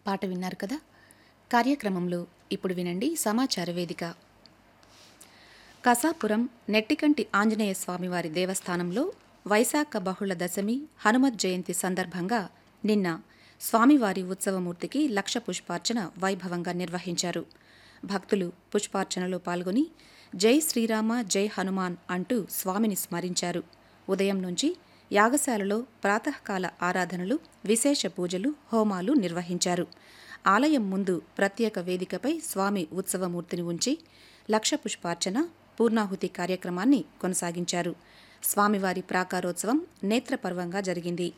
పాట విన్నారు కదా కార్యక్రమంలో ఇప్పుడు వినండి సమాచార వేదిక కసాపురం నెట్టికంటి ఆంజనేయ స్వామివారి దేవస్థానంలో వైశాఖ బహుళ దశమి హనుమత్ జయంతి సందర్భంగా నిన్న స్వామివారి ఉత్సవమూర్తికి లక్ష పుష్పార్చన వైభవంగా నిర్వహించారు భక్తులు పుష్పార్చనలో పాల్గొని జై శ్రీరామ జై హనుమాన్ అంటూ స్వామిని స్మరించారు ఉదయం నుంచి యాగశాలలో ప్రాతకాల ఆరాధనలు విశేష పూజలు హోమాలు నిర్వహించారు ఆలయం ముందు ప్రత్యేక వేదికపై స్వామి ఉత్సవమూర్తిని ఉంచి లక్ష పుష్పార్చన పూర్ణాహుతి కార్యక్రమాన్ని కొనసాగించారు స్వామివారి ప్రాకారోత్సవం నేత్రపర్వంగా జరిగింది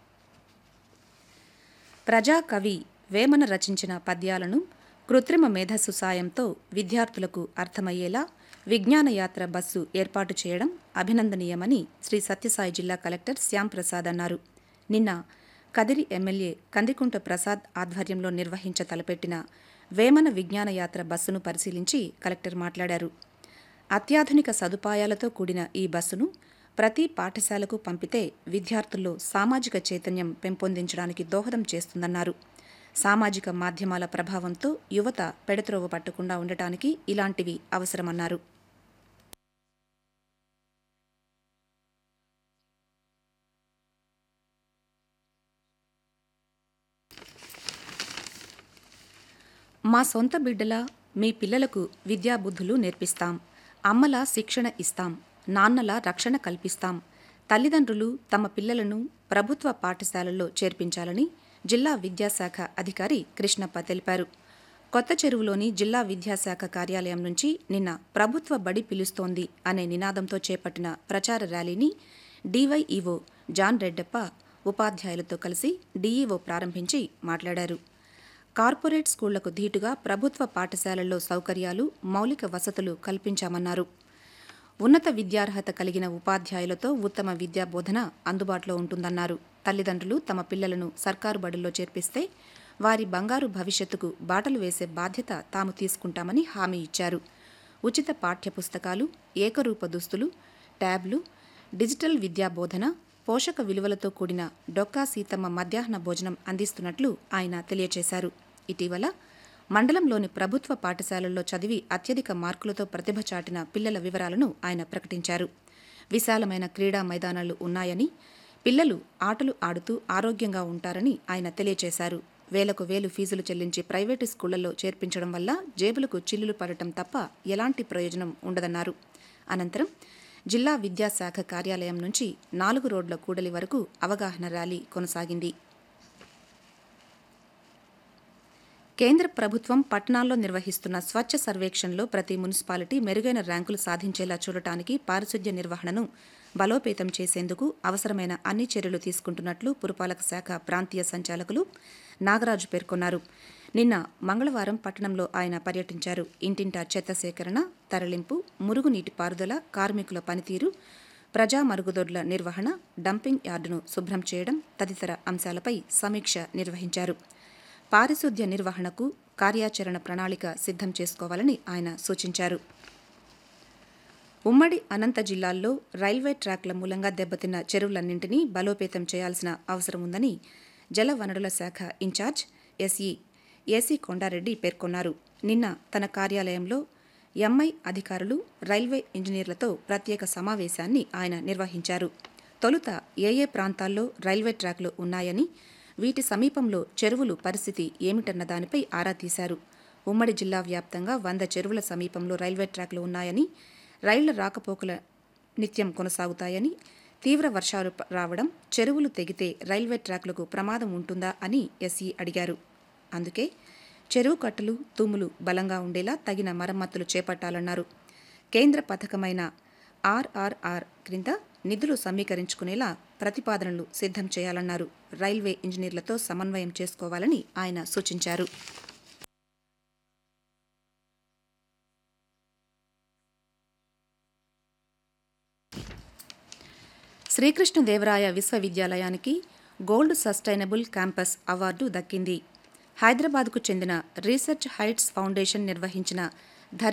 ప్రజాకవి వేమన రచించిన పద్యాలను కృత్రిమ మేధస్సు సాయంతో విద్యార్థులకు అర్థమయ్యేలా విజ్ఞానయాత్ర బస్సు ఏర్పాటు చేయడం అభినందనీయమని శ్రీ సత్యసాయి జిల్లా కలెక్టర్ శ్యాంప్రసాద్ అన్నారు నిన్న కదిరి ఎమ్మెల్యే కందికుంట ప్రసాద్ ఆధ్వర్యంలో నిర్వహించ తలపెట్టిన వేమన విజ్ఞానయాత్ర బస్సును పరిశీలించి కలెక్టర్ మాట్లాడారు అత్యాధునిక సదుపాయాలతో కూడిన ఈ బస్సును ప్రతి పాఠశాలకు పంపితే విద్యార్థుల్లో సామాజిక చైతన్యం పెంపొందించడానికి దోహదం చేస్తుందన్నారు సామాజిక మాధ్యమాల ప్రభావంతో యువత పెడత్రోవ పట్టకుండా ఉండటానికి ఇలాంటివి అవసరమన్నారు మా సొంత బిడ్డలా మీ పిల్లలకు విద్యాబుద్ధులు నేర్పిస్తాం అమ్మలా శిక్షణ ఇస్తాం నాన్నలా రక్షణ కల్పిస్తాం తల్లిదండ్రులు తమ పిల్లలను ప్రభుత్వ పాఠశాలల్లో చేర్పించాలని జిల్లా విద్యాశాఖ అధికారి కృష్ణప్ప తెలిపారు కొత్త చెరువులోని జిల్లా విద్యాశాఖ కార్యాలయం నుంచి నిన్న ప్రభుత్వ బడి పిలుస్తోంది అనే నినాదంతో చేపట్టిన ప్రచార ర్యాలీని డీవైఈఓ జాన్ రెడ్డప్ప ఉపాధ్యాయులతో కలిసి డీఈఓ ప్రారంభించి మాట్లాడారు కార్పొరేట్ స్కూళ్లకు ధీటుగా ప్రభుత్వ పాఠశాలల్లో సౌకర్యాలు మౌలిక వసతులు కల్పించామన్నారు ఉన్నత విద్యార్హత కలిగిన ఉపాధ్యాయులతో ఉత్తమ విద్యా బోధన అందుబాటులో ఉంటుందన్నారు తల్లిదండ్రులు తమ పిల్లలను సర్కారు బడుల్లో చేర్పిస్తే వారి బంగారు భవిష్యత్తుకు బాటలు వేసే బాధ్యత తాము తీసుకుంటామని హామీ ఇచ్చారు ఉచిత పాఠ్యపుస్తకాలు ఏకరూప దుస్తులు ట్యాబ్లు డిజిటల్ విద్యా బోధన పోషక విలువలతో కూడిన డొక్కా సీతమ్మ మధ్యాహ్న భోజనం అందిస్తున్నట్లు ఆయన తెలియజేశారు ఇటీవల మండలంలోని ప్రభుత్వ పాఠశాలల్లో చదివి అత్యధిక మార్కులతో ప్రతిభ చాటిన పిల్లల వివరాలను ఆయన ప్రకటించారు విశాలమైన క్రీడా మైదానాలు ఉన్నాయని పిల్లలు ఆటలు ఆడుతూ ఆరోగ్యంగా ఉంటారని ఆయన తెలియజేశారు వేలకు వేలు ఫీజులు చెల్లించి ప్రైవేటు స్కూళ్లలో చేర్పించడం వల్ల జేబులకు చిల్లులు పడటం తప్ప ఎలాంటి ప్రయోజనం ఉండదన్నారు అనంతరం జిల్లా విద్యాశాఖ కార్యాలయం నుంచి నాలుగు రోడ్ల కూడలి వరకు అవగాహన ర్యాలీ కొనసాగింది కేంద్ర ప్రభుత్వం పట్టణాల్లో నిర్వహిస్తున్న స్వచ్ఛ సర్వేక్షణలో ప్రతి మున్సిపాలిటీ మెరుగైన ర్యాంకులు సాధించేలా చూడటానికి పారిశుద్ధ్య నిర్వహణను బలోపేతం చేసేందుకు అవసరమైన అన్ని చర్యలు తీసుకుంటున్నట్లు పురపాలక శాఖ ప్రాంతీయ సంచాలకులు నాగరాజు పేర్కొన్నారు నిన్న మంగళవారం పట్టణంలో ఆయన పర్యటించారు ఇంటింటా చెత్త సేకరణ తరలింపు మురుగునీటి పారుదల కార్మికుల పనితీరు ప్రజా మరుగుదొడ్ల నిర్వహణ డంపింగ్ యార్డును శుభ్రం చేయడం తదితర అంశాలపై సమీక్ష నిర్వహించారు పారిశుద్ధ్య నిర్వహణకు కార్యాచరణ ప్రణాళిక సిద్ధం చేసుకోవాలని ఆయన సూచించారు ఉమ్మడి అనంత జిల్లాల్లో రైల్వే ట్రాక్ల మూలంగా దెబ్బతిన్న చెరువులన్నింటినీ బలోపేతం చేయాల్సిన అవసరం ఉందని జల వనరుల శాఖ ఇన్ఛార్జ్ ఎస్ఈ ఏసీ కొండారెడ్డి పేర్కొన్నారు నిన్న తన కార్యాలయంలో ఎంఐ అధికారులు రైల్వే ఇంజనీర్లతో ప్రత్యేక సమావేశాన్ని ఆయన నిర్వహించారు తొలుత ఏ ఏ ప్రాంతాల్లో రైల్వే ట్రాక్లు ఉన్నాయని వీటి సమీపంలో చెరువులు పరిస్థితి ఏమిటన్న దానిపై ఆరా తీశారు ఉమ్మడి జిల్లా వ్యాప్తంగా వంద చెరువుల సమీపంలో రైల్వే ట్రాక్లు ఉన్నాయని రైళ్ల రాకపోకల నిత్యం కొనసాగుతాయని తీవ్ర వర్షాలు రావడం చెరువులు తెగితే రైల్వే ట్రాక్లకు ప్రమాదం ఉంటుందా అని ఎస్ఈ అడిగారు అందుకే చెరువు కట్టలు తూములు బలంగా ఉండేలా తగిన మరమ్మతులు చేపట్టాలన్నారు కేంద్ర పథకమైన ఆర్ఆర్ఆర్ క్రింద నిధులు సమీకరించుకునేలా ప్రతిపాదనలు సిద్ధం చేయాలన్నారు రైల్వే ఇంజనీర్లతో సమన్వయం చేసుకోవాలని ఆయన సూచించారు శ్రీకృష్ణదేవరాయ విశ్వవిద్యాలయానికి గోల్డ్ సస్టైనబుల్ క్యాంపస్ అవార్డు దక్కింది హైదరాబాద్కు చెందిన రీసెర్చ్ హైట్స్ ఫౌండేషన్ నిర్వహించిన